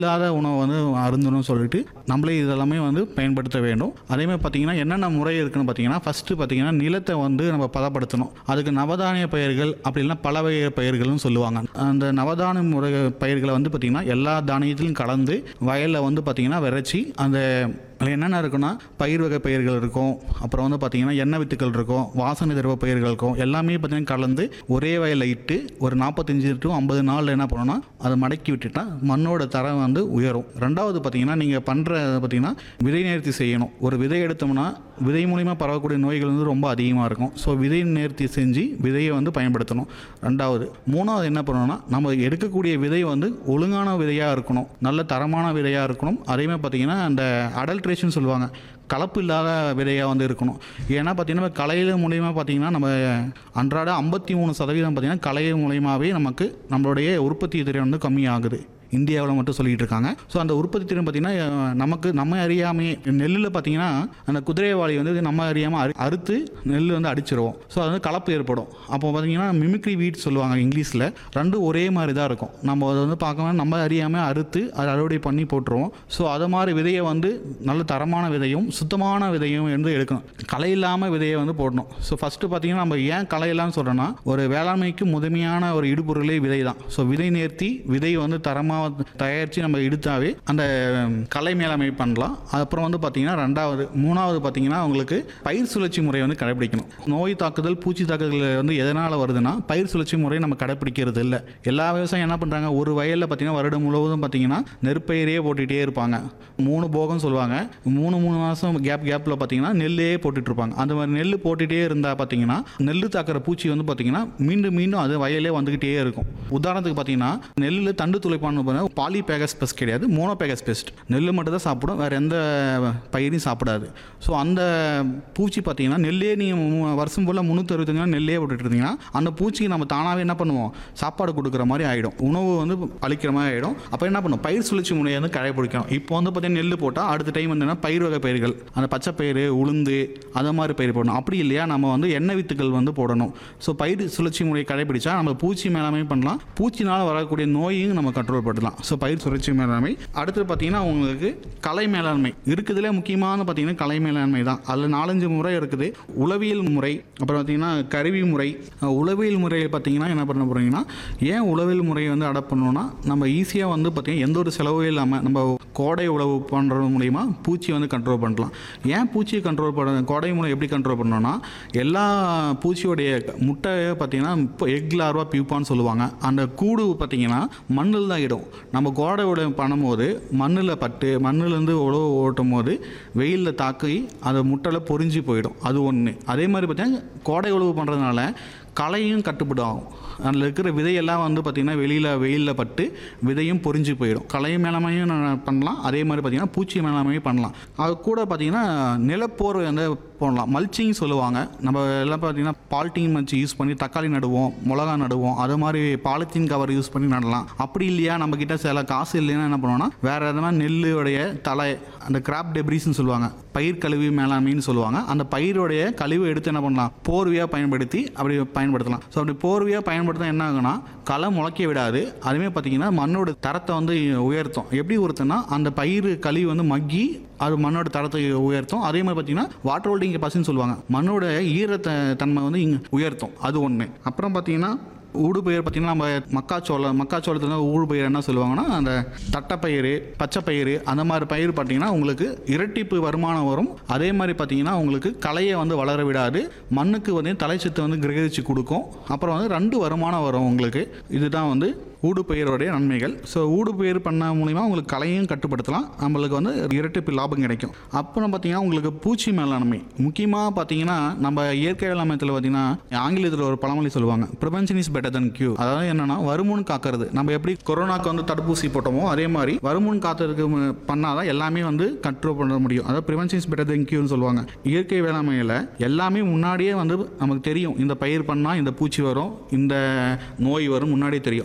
இல்லாத உணவை வந்து அருந்தணும்னு சொல்லிட்டு நம்மளே இதெல்லாமே வந்து பயன்படுத்த வேண்டும் அதே மாதிரி பார்த்தீங்கன்னா என்னென்ன முறை இருக்குன்னு பார்த்தீங்கன்னா ஃபஸ்ட்டு பார்த்தீங்கன்னா நிலத்தை வந்து நம்ம பதப்படுத்தணும் அதுக்கு நவதானிய பயிர்கள் அப்படி இல்லைன்னா பல வகை பயிர்கள்னு சொல்லுவாங்க அந்த நவதானிய முறை பயிர்களை வந்து பார்த்திங்கன்னா எல்லா தானியத்திலும் கலந்து வயலில் வந்து பார்த்திங்கன்னா விதைச்சி அந்த அதில் என்னென்ன இருக்குன்னா பயிர் வகை பயிர்கள் இருக்கும் அப்புறம் வந்து பார்த்திங்கன்னா எண்ணெய் வித்துக்கள் இருக்கும் வாசனை திரவ பயிர்கள் இருக்கும் எல்லாமே பார்த்திங்கன்னா கலந்து ஒரே வயலில் இட்டு ஒரு நாற்பத்தஞ்சு டு ஐம்பது நாளில் என்ன பண்ணணும்னா அதை மடக்கி விட்டுட்டா மண்ணோட தரம் வந்து உயரும் ரெண்டாவது பார்த்திங்கன்னா நீங்கள் பண்ணுற பார்த்திங்கன்னா விதை நேர்த்தி செய்யணும் ஒரு விதை எடுத்தோம்னா விதை மூலிமா பரவக்கூடிய நோய்கள் வந்து ரொம்ப அதிகமாக இருக்கும் ஸோ விதை நேர்த்தி செஞ்சு விதையை வந்து பயன்படுத்தணும் ரெண்டாவது மூணாவது என்ன பண்ணணும்னா நம்ம எடுக்கக்கூடிய விதை வந்து ஒழுங்கான விதையாக இருக்கணும் நல்ல தரமான விதையாக இருக்கணும் அதேமாதிரி பார்த்திங்கன்னா அந்த அடல்ட்ரேஷன் சொல்லுவாங்க கலப்பு இல்லாத விதையாக வந்து இருக்கணும் ஏன்னா பார்த்தீங்கன்னா நம்ம கலையில் மூலியமாக பார்த்தீங்கன்னா நம்ம அன்றாட ஐம்பத்தி மூணு சதவீதம் பார்த்தீங்கன்னா கலை மூலியமாகவே நமக்கு நம்மளுடைய உற்பத்தி திறன் வந்து கம்மியாகுது இந்தியாவில் மட்டும் சொல்லிட்டு இருக்காங்க ஸோ அந்த உற்பத்தி திறன் பார்த்தீங்கன்னா அஹ், நமக்கு நம்ம அறியாமே நெல்லில் பார்த்தீங்கன்னா அந்த குதிரைவாளி வந்து நம்ம அறியாமல் அறு அறுத்து நெல் வந்து அடிச்சிருவோம் ஸோ அது வந்து கலப்பு ஏற்படும் அப்போ பார்த்தீங்கன்னா மிமிக்ரி வீட் சொல்லுவாங்க இங்கிலீஷில் ரெண்டும் ஒரே மாதிரி தான் இருக்கும் நம்ம அதை வந்து பார்க்கணும் நம்ம அறியாமல் அறுத்து அதை அறுவடை பண்ணி போட்டுருவோம் ஸோ அது மாதிரி விதையை வந்து நல்ல தரமான விதையும் சுத்தமான விதையும் வந்து எடுக்கணும் களை இல்லாமல் விதையை வந்து போடணும் ஸோ ஃபஸ்ட்டு பார்த்தீங்கன்னா நம்ம ஏன் களை இல்லாமல் சொல்கிறோன்னா ஒரு வேளாண்மைக்கு முதன்மையான ஒரு இடுபொருளே விதை தான் ஸோ விதை நேர்த்தி விதை வந்து தரமாக தயாரித்து நம்ம எடுத்தாவே அந்த உம், களை மேலாண்மை பண்ணலாம் அப்புறம் வந்து பார்த்தீங்கன்னா ரெண்டாவது மூணாவது பார்த்தீங்கன்னா உங்களுக்கு பயிர் சுழற்சி முறையை வந்து கடைபிடிக்கணும் நோய் தாக்குதல் பூச்சி தாக்குதல் வந்து எதனால் வருதுன்னா பயிர் சுழற்சி முறையை நம்ம கடைப்பிடிக்கிறது இல்லை எல்லா விவசாயம் என்ன பண்ணுறாங்க ஒரு வயலில் பார்த்தீங்கன்னா வருடம் முழுவதும் பார்த்தீங்கன்னா நெற்பயிரே போட்டுகிட்டே இருப்பாங்க மூணு போகம் சொல்லுவாங்க மூணு மூணு மாதம் கேப் கேப்பில் பார்த்தீங்கன்னா நெல்லே போட்டுட்டு இருப்பாங்க அந்த மாதிரி நெல் போட்டுகிட்டே இருந்தால் பார்த்தீங்கன்னா நெல் தாக்குற பூச்சி வந்து பார்த்தீங்கன்னா மீண்டும் மீண்டும் அது வயலே வந்துக்கிட்டே இருக்கும் உதாரணத்துக்கு பார்த்தீங்கன்னா நெல்லில் தண்டு துளைப்பான்னு பாலி பேகஸ் பெஸ்ட் கிடையாது மோனோ பேகஸ் பெஸ்ட் நெல் மட்டும் தான் சாப்பிடும் வேறு எந்த பயிரையும் சாப்பிடாது ஸோ அந்த பூச்சி பார்த்தீங்கன்னா நெல்லே நீங்கள் வருஷம் ஃபுல்லாக முந்நூற்றி அறுபத்தஞ்சு நாள் நெல்லே போட்டுட்டு இருந்தீங்கன்னா அந்த பூச்சிக்கு நம்ம தானாகவே என்ன பண்ணுவோம் சாப்பாடு கொடுக்குற மாதிரி ஆகிடும் உணவு வந்து அழிக்கிற மாதிரி ஆகிடும் அப்போ என்ன பண்ணும் பயிர் சுழற்சி முறையை வந்து கடைபிடிக்கணும் இப்போ வந்து பார்த்தீங்கன்னா நெல் போட்டால் அடுத்த டைம் வந்து என்ன பயிர் வகை பயிர்கள் அந்த பச்சை பயிர் உளுந்து அதை மாதிரி பயிர் போடணும் அப்படி இல்லையா நம்ம வந்து எண்ணெய் வித்துக்கள் வந்து போடணும் ஸோ பயிர் சுழற்சி முறையை கடைபிடிச்சா நம்ம பூச்சி மேலாண்மை பண்ணலாம் பூச்சினால் வரக்கூடிய நோயையும் நம்ம கண்ட்ரோல் பண்ணலாம் ஸோ பயிர் சுழற்சி மேலாண்மை அடுத்து பார்த்தீங்கன்னா உங்களுக்கு கலை மேலாண்மை இருக்குதுல முக்கியமான பார்த்தீங்கன்னா கலை மேலாண்மை தான் அதில் நாலஞ்சு முறை இருக்குது உளவியல் முறை அப்புறம் பார்த்தீங்கன்னா கருவி முறை அஹ் உளவியல் முறையில் பார்த்தீங்கன்னா என்ன பண்ண போகிறீங்கன்னா ஏன் உளவியல் முறையை வந்து அடாப்ட் பண்ணணும்னா நம்ம ஈஸியாக வந்து பார்த்தீங்கன்னா எந்த ஒரு செலவும் இல்லாமல் நம்ம கோடை உழவு பண்ணுறது மூலிமா பூச்சி வந்து கண்ட்ரோல் பண்ணலாம் ஏன் பூச்சியை கண்ட்ரோல் பண்ண கோடை மூலம் எப்படி கண்ட்ரோல் பண்ணணும்னா எல்லா பூச்சியோடைய முட்டையை பார்த்தீங்கன்னா இப்போ எக் லார்வா பியூப்பான்னு சொல்லுவாங்க அந்த கூடு பார்த்தீங்கன்னா மண்ணில் தான் இடும் நம்ம கோடை உழவு பண்ணும்போது மண்ணில் பட்டு மண்ணிலேருந்து உழவு ஓட்டும் போது வெயிலில் தாக்கி அது முட்டையில் பொறிஞ்சு போயிடும் அது ஒன்று அதே மாதிரி பார்த்தீங்கன்னா கோடை உழவு பண்ணுறதுனால களையும் கட்டுப்படும் ஆகும் அதில் இருக்கிற விதையெல்லாம் வந்து பார்த்திங்கன்னா வெளியில் வெயிலில் பட்டு விதையும் பொறிஞ்சு போயிடும் களை மேலாமையும் நான் பண்ணலாம் அதே மாதிரி பார்த்திங்கன்னா பூச்சி மேலாமையும் பண்ணலாம் அது கூட பார்த்திங்கன்னா நிலப்போர்வை வந்து போடலாம் மல்ச்சிங் சொல்லுவாங்க நம்ம எல்லாம் பார்த்திங்கன்னா பாலித்தீன் மல்ச்சி யூஸ் பண்ணி தக்காளி நடுவோம் மிளகா நடுவோம் அது மாதிரி பாலித்தீன் கவர் யூஸ் பண்ணி நடலாம் அப்படி இல்லையா நம்மக்கிட்ட சில காசு இல்லைன்னா என்ன பண்ணுவோம்னா வேறு எதனா நெல்லுடைய தலை அந்த கிராப் டெப்ரிஸ்னு சொல்லுவாங்க பயிர் கழிவு மேலாண்மைன்னு சொல்லுவாங்க அந்த பயிரோடைய கழிவு எடுத்து என்ன பண்ணலாம் போர்வையாக பயன்படுத்தி அப்படி பயன்படுத்தலாம் ஸோ அப்படி போர்வையாக பயன்படுத்தினா என்ன ஆகுனா களை முளைக்க விடாது அதுவுமே பார்த்தீங்கன்னா மண்ணோட தரத்தை வந்து உயர்த்தும் எப்படி உயர்த்தும்னா அந்த பயிர் கழிவு வந்து மக்கி அது மண்ணோட தரத்தை உயர்த்தும் அதே மாதிரி பார்த்தீங்கன்னா வாட்டர் ஹோல்டிங் கெப்பாசிட்டின்னு சொல்லுவாங்க மண்ணோட ஈரத்த தன்மை வந்து இங்க உயர்த்தும் அது ஒன்று அப்புறம் பார்த்தீங்கன்னா ஊடுபயிர் பார்த்தீங்கன்னா நம்ம மக்காச்சோளம் மக்காச்சோளத்தில் ஊடுபயிர் என்ன சொல்லுவாங்கன்னா அந்த தட்டைப்பயிறு பச்சைப்பயிறு அந்த மாதிரி பயிர் பார்த்தீங்கன்னா உங்களுக்கு இரட்டிப்பு வருமானம் வரும் அதே மாதிரி பார்த்தீங்கன்னா உங்களுக்கு களையை வந்து வளர விடாது மண்ணுக்கு வந்து தலைச்சத்து வந்து கிரகிச்சு கொடுக்கும் அப்புறம் வந்து ரெண்டு வருமானம் வரும் உங்களுக்கு இதுதான் வந்து ஊடுபயிரோடைய நன்மைகள் ஸோ ஊடுபயிர் பண்ண மூலிமா உங்களுக்கு கலையும் கட்டுப்படுத்தலாம் நம்மளுக்கு வந்து இரட்டிப்பு லாபம் கிடைக்கும் அப்புறம் பார்த்தீங்கன்னா உங்களுக்கு பூச்சி மேலாண்மை முக்கியமாக பார்த்தீங்கன்னா நம்ம இயற்கை வேளாண்மையத்தில் பார்த்தீங்கன்னா ஆங்கிலத்தில் ஒரு பழமொழி சொல்லுவாங்க prevention is better than cure அதாவது என்னன்னா வருமுன் காக்கிறது நம்ம எப்படி கொரோனாக்கு வந்து தடுப்பூசி போட்டோமோ அதே மாதிரி வருமுன் காத்ததுக்கு மு- பண்ணாதான் எல்லாமே வந்து கண்ட்ரோல் பண்ண முடியும் அதாவது ப்ரிவென்ஷன் இஸ் பெட்டர் than கியூன்னு சொல்லுவாங்க இயற்கை வேளாண்மையில் எல்லாமே முன்னாடியே வந்து நமக்கு தெரியும் இந்த பயிர் பண்ணால் இந்த பூச்சி வரும் இந்த நோய் வரும் முன்னாடியே தெரியும் அதுக்கான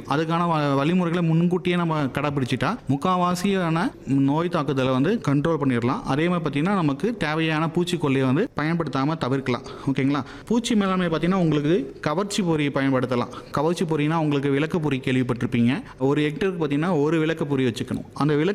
வ- வழிமுறைகளை முன்கூட்டியே நம்ம கடைப்பிடிச்சிட்டா முக்கால்வாசியான நோய் தாக்குதலை வந்து கண்ட்ரோல் பண்ணிடலாம் அதே மாதிரி பார்த்தீங்கன்னா நமக்கு தேவையான பூச்சிக்கொல்லியை வந்து பயன்படுத்தாமல் தவிர்க்கலாம் ஓகேங்களா பூச்சி மேலாண்மை பார்த்தீங்கன்னா உங்களுக்கு கவர்ச்சி பொறி பயன்படுத்தலாம் கவர்ச்சி பொறினா உங்களுக்கு விளக்கு பொறி கேள்விப்பட்டிருப்பீங்க ஒரு ஹெக்டருக்கு பார்த்தீங்கன்னா ஒரு விளக்கு பொறி வச்சுக்கணும் அந்த விளக்கு